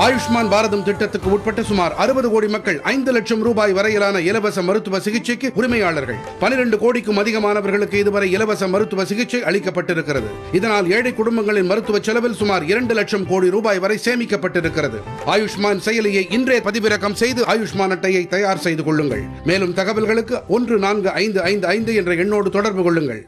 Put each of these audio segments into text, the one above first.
ஆயுஷ்மான் பாரதம் திட்டத்துக்கு உட்பட்ட சுமார் அறுபது கோடி மக்கள் ஐந்து லட்சம் ரூபாய் வரையிலான இலவச மருத்துவ சிகிச்சைக்கு உரிமையாளர்கள் பனிரெண்டு கோடிக்கும் அதிகமானவர்களுக்கு இதுவரை இலவச மருத்துவ சிகிச்சை அளிக்கப்பட்டிருக்கிறது இதனால் ஏழை குடும்பங்களின் மருத்துவ செலவில் சுமார் இரண்டு லட்சம் கோடி ரூபாய் வரை சேமிக்கப்பட்டிருக்கிறது ஆயுஷ்மான் செயலியை இன்றே பதிவிறக்கம் செய்து ஆயுஷ்மான் அட்டையை தயார் செய்து கொள்ளுங்கள் மேலும் தகவல்களுக்கு ஒன்று நான்கு ஐந்து ஐந்து ஐந்து என்ற எண்ணோடு தொடர்பு கொள்ளுங்கள்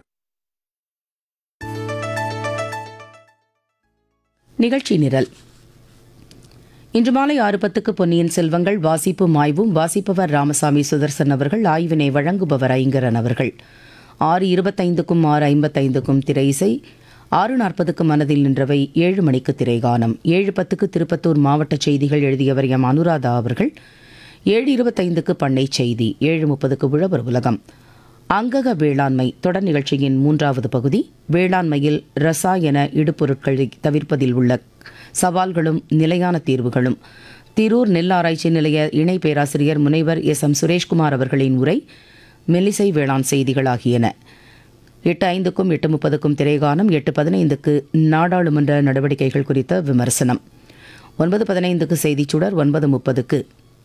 நிகழ்ச்சி நிரல் இன்று மாலை ஆறு பத்துக்கு பொன்னியின் செல்வங்கள் வாசிப்பும் ஆய்வும் வாசிப்பவர் ராமசாமி சுதர்சன் அவர்கள் ஆய்வினை வழங்குபவர் ஐங்கரன் அவர்கள் ஆறு இருபத்தைந்துக்கும் ஆறு ஐம்பத்தைந்துக்கும் திரை இசை ஆறு நாற்பதுக்கு மனதில் நின்றவை ஏழு மணிக்கு திரைகானம் ஏழு பத்துக்கு திருப்பத்தூர் மாவட்ட செய்திகள் எழுதியவர் எம் அனுராதா அவர்கள் ஏழு இருபத்தைந்துக்கு பண்ணை செய்தி ஏழு முப்பதுக்கு உழவர் உலகம் அங்கக வேளாண்மை தொடர் நிகழ்ச்சியின் மூன்றாவது பகுதி வேளாண்மையில் ரசாயன இடுபொருட்களை தவிர்ப்பதில் உள்ள சவால்களும் நிலையான தீர்வுகளும் திரூர் நெல் ஆராய்ச்சி நிலைய இணை பேராசிரியர் முனைவர் எஸ் எம் சுரேஷ்குமார் அவர்களின் உரை மெல்லிசை வேளாண் செய்திகள் ஆகியன எட்டு ஐந்துக்கும் எட்டு முப்பதுக்கும் திரைகானம் எட்டு பதினைந்துக்கு நாடாளுமன்ற நடவடிக்கைகள் குறித்த விமர்சனம் ஒன்பது பதினைந்துக்கு செய்திச்சுடர் ஒன்பது முப்பதுக்கு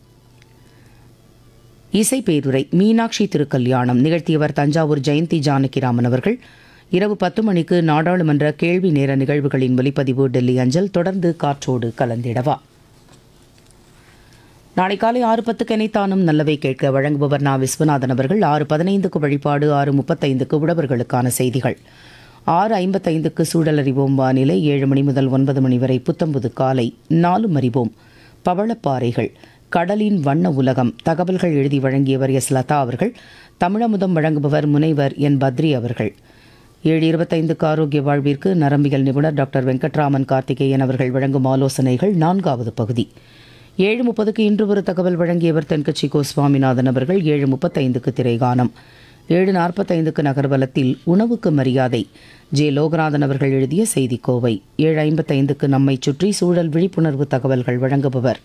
இசை பேருரை மீனாட்சி திருக்கல்யாணம் நிகழ்த்தியவர் தஞ்சாவூர் ஜெயந்தி ஜானகிராமன் அவர்கள் இரவு பத்து மணிக்கு நாடாளுமன்ற கேள்வி நேர நிகழ்வுகளின் ஒலிப்பதிவு டெல்லி அஞ்சல் தொடர்ந்து காற்றோடு கலந்திடவா நாளை காலை ஆறு பத்துக்கு எனைத்தானும் நல்லவை கேட்க வழங்குபவர் நா விஸ்வநாதன் அவர்கள் ஆறு பதினைந்துக்கு வழிபாடு ஆறு முப்பத்தைந்துக்கு உழவர்களுக்கான செய்திகள் ஆறு ஐம்பத்தைந்துக்கு சூழல் அறிவோம் வானிலை ஏழு மணி முதல் ஒன்பது மணி வரை புத்தம்புது காலை நாலும் அறிவோம் பவளப்பாறைகள் கடலின் வண்ண உலகம் தகவல்கள் எழுதி வழங்கியவர் எஸ் லதா அவர்கள் தமிழமுதம் வழங்குபவர் முனைவர் என் பத்ரி அவர்கள் ஏழு இருபத்தைந்துக்கு ஆரோக்கிய வாழ்விற்கு நரம்பியல் நிபுணர் டாக்டர் வெங்கட்ராமன் கார்த்திகேயன் அவர்கள் வழங்கும் ஆலோசனைகள் நான்காவது பகுதி ஏழு முப்பதுக்கு இன்று ஒரு தகவல் வழங்கியவர் தென்கட்சி கோ சுவாமிநாதன் அவர்கள் ஏழு முப்பத்தைந்துக்கு திரைகானம் ஏழு நாற்பத்தைந்துக்கு நகர்வலத்தில் உணவுக்கு மரியாதை ஜே லோகநாதன் அவர்கள் எழுதிய செய்தி கோவை ஏழு ஐம்பத்தைந்துக்கு நம்மை சுற்றி சூழல் விழிப்புணர்வு தகவல்கள் வழங்குபவர்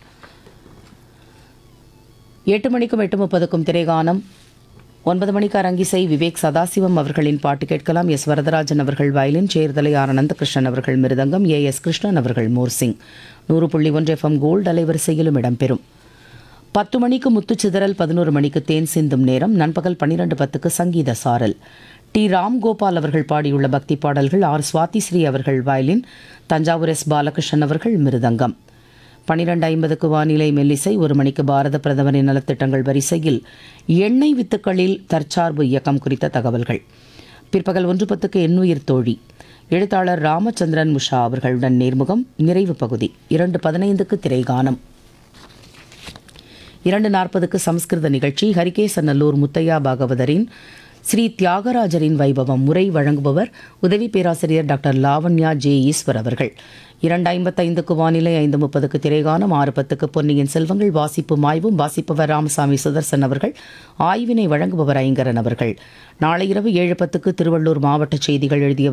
எட்டு மணிக்கும் எட்டு முப்பதுக்கும் திரைகானம் ஒன்பது மணிக்கு அரங்கிசை விவேக் சதாசிவம் அவர்களின் பாட்டு கேட்கலாம் எஸ் வரதராஜன் அவர்கள் வயலின் சேர்தலை ஆர் அனந்தகிருஷ்ணன் அவர்கள் மிருதங்கம் ஏ எஸ் கிருஷ்ணன் அவர்கள் மோர்சிங் நூறு புள்ளி ஒன்று எஃப்எம் கோல்டு அலைவரிசையிலும் இடம்பெறும் பத்து மணிக்கு முத்துச்சிதறல் பதினோரு மணிக்கு தேன் சிந்தும் நேரம் நண்பகல் பன்னிரண்டு பத்துக்கு சங்கீத சாரல் டி ராம்கோபால் அவர்கள் பாடியுள்ள பக்தி பாடல்கள் ஆர் சுவாதிஸ்ரீ அவர்கள் வயலின் தஞ்சாவூர் எஸ் பாலகிருஷ்ணன் அவர்கள் மிருதங்கம் பனிரெண்டு ஐம்பதுக்கு வானிலை மெல்லிசை ஒரு மணிக்கு பாரத பிரதமரின் நலத்திட்டங்கள் வரிசையில் எண்ணெய் வித்துக்களில் தற்சார்பு இயக்கம் குறித்த தகவல்கள் பிற்பகல் ஒன்று பத்துக்கு எண்ணுயிர் தோழி எழுத்தாளர் ராமச்சந்திரன் முஷா அவர்களுடன் நேர்முகம் நிறைவு பகுதி இரண்டு பதினைந்துக்கு திரைகானம் இரண்டு நாற்பதுக்கு சமஸ்கிருத நிகழ்ச்சி ஹரிகேசநல்லூர் முத்தையா பாகவதரின் ஸ்ரீ தியாகராஜரின் வைபவம் முறை வழங்குபவர் உதவி பேராசிரியர் டாக்டர் லாவண்யா ஜே ஈஸ்வர் அவர்கள் இரண்டு ஐம்பத்தைந்துக்கு வானிலை ஐந்து முப்பதுக்கு திரைகானம் ஆறு பத்துக்கு பொன்னியின் செல்வங்கள் வாசிப்பு ஆய்வும் வாசிப்பவர் ராமசாமி சுதர்சன் அவர்கள் ஆய்வினை வழங்குபவர் ஐங்கரன் அவர்கள் நாளை இரவு ஏழு பத்துக்கு திருவள்ளூர் மாவட்ட செய்திகள் எழுதியவர்